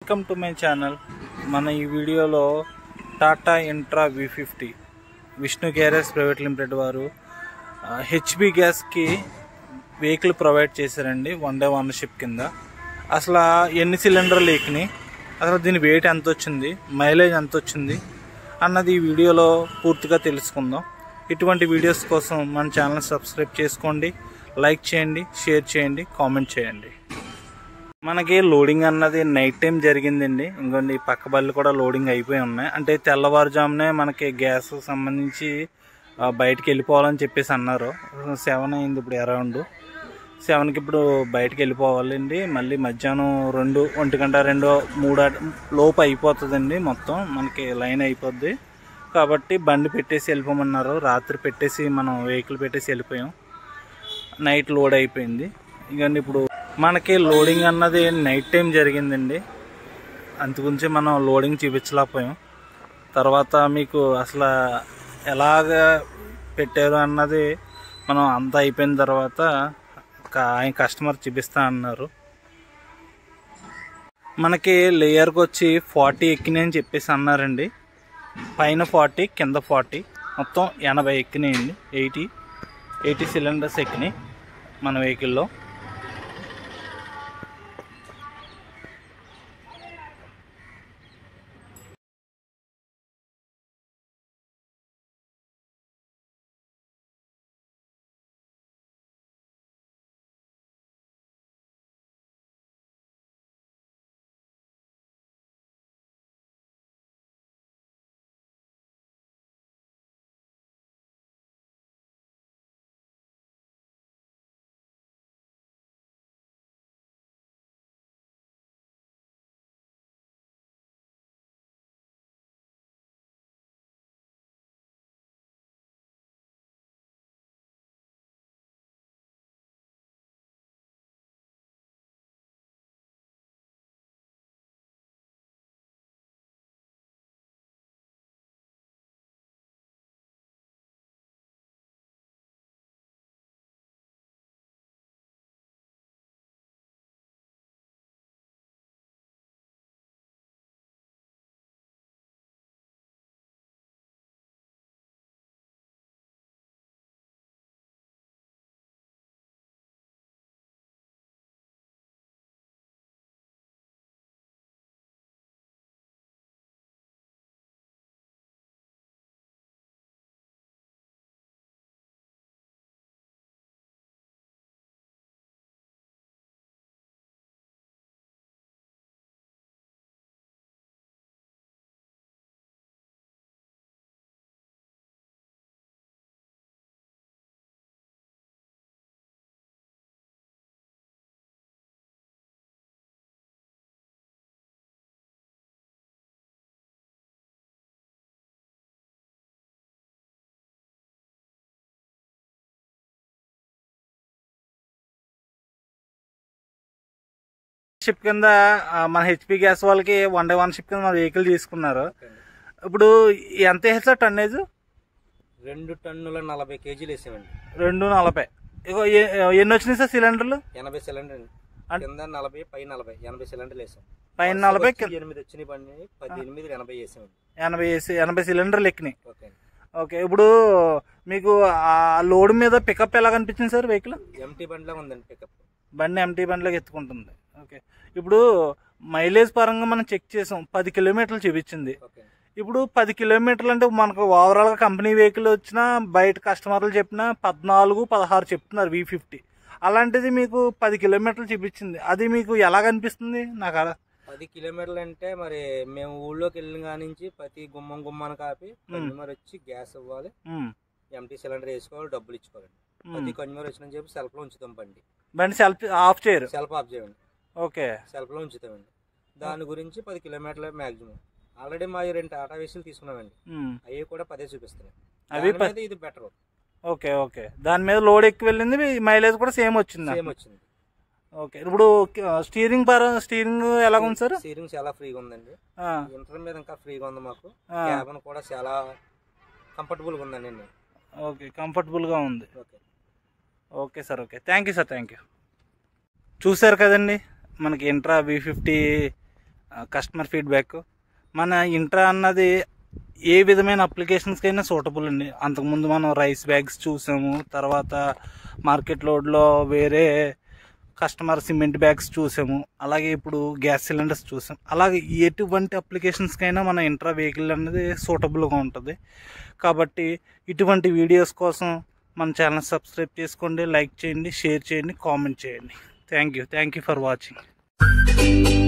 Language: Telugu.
వెల్కమ్ టు మై ఛానల్ మన ఈ వీడియోలో Tata Intra V fifty Vishnu garage private limited వారు హెచ్పి గ్యాస్కి వెహికల్ ప్రొవైడ్ చేశారండి వన్ డే వన్ షిప్ కింద అసలు ఎన్ని సిలిండర్లు ఎక్కినాయి అసలు దీని వెయిట్ ఎంత వచ్చింది మైలేజ్ ఎంత వచ్చింది అన్నది ఈ వీడియోలో పూర్తిగా తెలుసుకుందాం ఇటువంటి వీడియోస్ కోసం మన ఛానల్ సబ్స్క్రైబ్ చేసుకోండి లైక్ చేయండి షేర్ చేయండి కామెంట్ చేయండి మనకి లోడింగ్ అన్నది నైట్ టైం జరిగిందండి ఇంకోండి ఈ పక్క బళ్ళు కూడా లోడింగ్ అయిపోయి ఉన్నాయి అంటే తెల్లవారుజామునే మనకి గ్యాస్ సంబంధించి ఆ, బయటికి వెళ్ళిపోవాలని చెప్పేసి అన్నారు సెవెన్ అయింది ఇప్పుడు అరౌండ్ సెవెన్కి ఇప్పుడు బయటికి వెళ్ళిపోవాలండి మళ్ళీ మధ్యాహ్నం రెండు ఒంటి గంట రెండు మూడు అట- లోపు అయిపోతుందండి మొత్తం మనకి లైన్ అయిపోద్ది కాబట్టి బండి పెట్టేసి వెళ్ళిపోమన్నారు రాత్రి పెట్టేసి మనం వెహికల్ పెట్టేసి వెళ్ళిపోయాం నైట్ లోడ్ అయిపోయింది ఇక ఇప్పుడు మనకి లోడింగ్ అన్నది నైట్ టైం జరిగిందండి అందుగురించి మనం లోడింగ్ చూపించలేకపోయాం తర్వాత మీకు అసలు ఎలాగ పెట్టారు అన్నది మనం అంతా అయిపోయిన తర్వాత క- ఆయన కస్టమర్ చూపిస్తా అన్నారు మనకి లేయర్కి వచ్చి ఫార్టీ ఎక్కినాయి అని చెప్పేసి అన్నారండి పైన ఫార్టీ కింద ఫార్టీ మొత్తం ఎనభై ఎక్కినాయండి ఎయిటీ ఎయిటీ సిలిండర్స్ ఎక్కినాయి మన వెహికల్లో షిప్ కింద ఆ, మన హెచ్పి గ్యాస్ వాళ్ళకి వన్ డే వన్ షిప్ కింద మన వెహికల్ తీసుకున్నారు ఇప్పుడు ఎంత వేస్తారు టన్నేజ్ రెండు టన్నుల నలభై కేజీలు వేసామండి రెండు నలభై ఇగో ఏ- ఎన్ని వచ్చినాయి సార్ సిలిండర్లు ఎనభై సిలిండర్ అండి అన్- కింద నలభై పై నలభై ఎనభై సిలిండర్లు వేసాం పైన నలభై వచ్చి ఎనిమిది వచ్చినాయి బండి పది ఎనిమిది ఎనభై వేసామండి ఎనభై వేసి ఎనభై సిలిండర్లు ఎక్కినాయి ఓకే అండి ఓకే ఇప్పుడు మీకు ఆ లోడ్ మీద పికప్ ఎలా కనిపించింది సార్ వెహికల్ ఎంటీ బండిలో ఉందండి పికప్ బండి ఎంటీ బండిలోకి ఎత్తుకుంటుంది ఓకే ఇప్పుడు మైలేజ్ పరంగా మనం చెక్ చేసాం పది కిలోమీటర్లు చూపించింది ఓకే అండి ఇప్పుడు పది కిలోమీటర్లు అంటే మనకు ఓవరాల్గా కంపెనీ వెహికల్ వచ్చినా బయట కస్టమర్లు చెప్పినా పద్నాలుగు పదహారు చెప్తున్నారు వి ఫిఫ్టీ అలాంటిది మీకు పది కిలోమీటర్లు చూపించింది అది మీకు ఎలా కనిపిస్తుంది నాకు అలా పది కిలోమీటర్లు అంటే మరి మేము ఊళ్ళోకి వెళ్ళిన కాడి నుంచి ప్రతి గుమ్మం గుమ్మాన్ని కాపి కన్జ్యూమర్ వచ్చి గ్యాస్ ఇవ్వాలి ఉమ్, ఎంటీ సిలిండర్ వేసుకోవాలి డబ్బులు ఇచ్చుకోవాలండి ఉమ్. ప్రతి కన్జ్యూమర్ వచ్చిన చెప్పి సెల్ఫ్ లో ఉంచుతాం బండి బండి సెల్ఫ్ ఆఫ్ చేయరు సెల్ఫ్ ఆఫ్ చేయండి ఓకే సెల్ఫ్ లో ఉంచుతామండి దాని గురించి పది కిలోమీటర్ల మాక్సిమం ఆల్రెడీ మా ఈ రెండు టాటా వేసులు తీసుకున్నామండి ఉమ్, అవి కూడా పదే చూపిస్తున్నాయి అవి దాని ప- మీద ఇది బెటర్ ఓకే ఓకే దాని మీద లోడ్ ఎక్కువ వెళ్ళింది మైలేజ్ కూడా సేమ్ వచ్చింది సేమ్ వచ్చింది ఓకే ఇప్పుడు స్టీరింగ్ పర స్టీరింగ్ ఎలా ఉంది సార్ స్టీరింగ్ చాలా ఫ్రీగా ఉందండి ఆ, ఇంటర్ మీద ఇంకా ఫ్రీగా ఉంది మాకు ఆ. క్యాబిన్ కూడా చాలా కంఫర్టబుల్ గా ఉందండి అండి ఓకే కంఫర్టబుల్గా ఉంది okay okay sir okay thank you sir thank you చూశారు కదండి మనకి Intra V fifty customer feedback మన ఇంట్రా అన్నది ఏ విధమైన అప్లికేషన్స్కైనా సూటబుల్ అండి అంతకుముందు మనం రైస్ బ్యాగ్స్ చూసాము తర్వాత మార్కెట్ లోడ్లో వేరే కస్టమర్ సిమెంట్ బ్యాగ్స్ చూసాము అలాగే ఇప్పుడు గ్యాస్ సిలిండర్స్ చూసాం అలాగే ఎటువంటి అప్లికేషన్స్కైనా మన ఇంట్రా వెహికల్ అనేది సూటబుల్గా ఉంటుంది కాబట్టి ఇటువంటి వీడియోస్ కోసం మన ఛానల్ సబ్స్క్రైబ్ చేసుకోండి లైక్ చేయండి షేర్ చేయండి కామెంట్ చేయండి thank you thank you for watching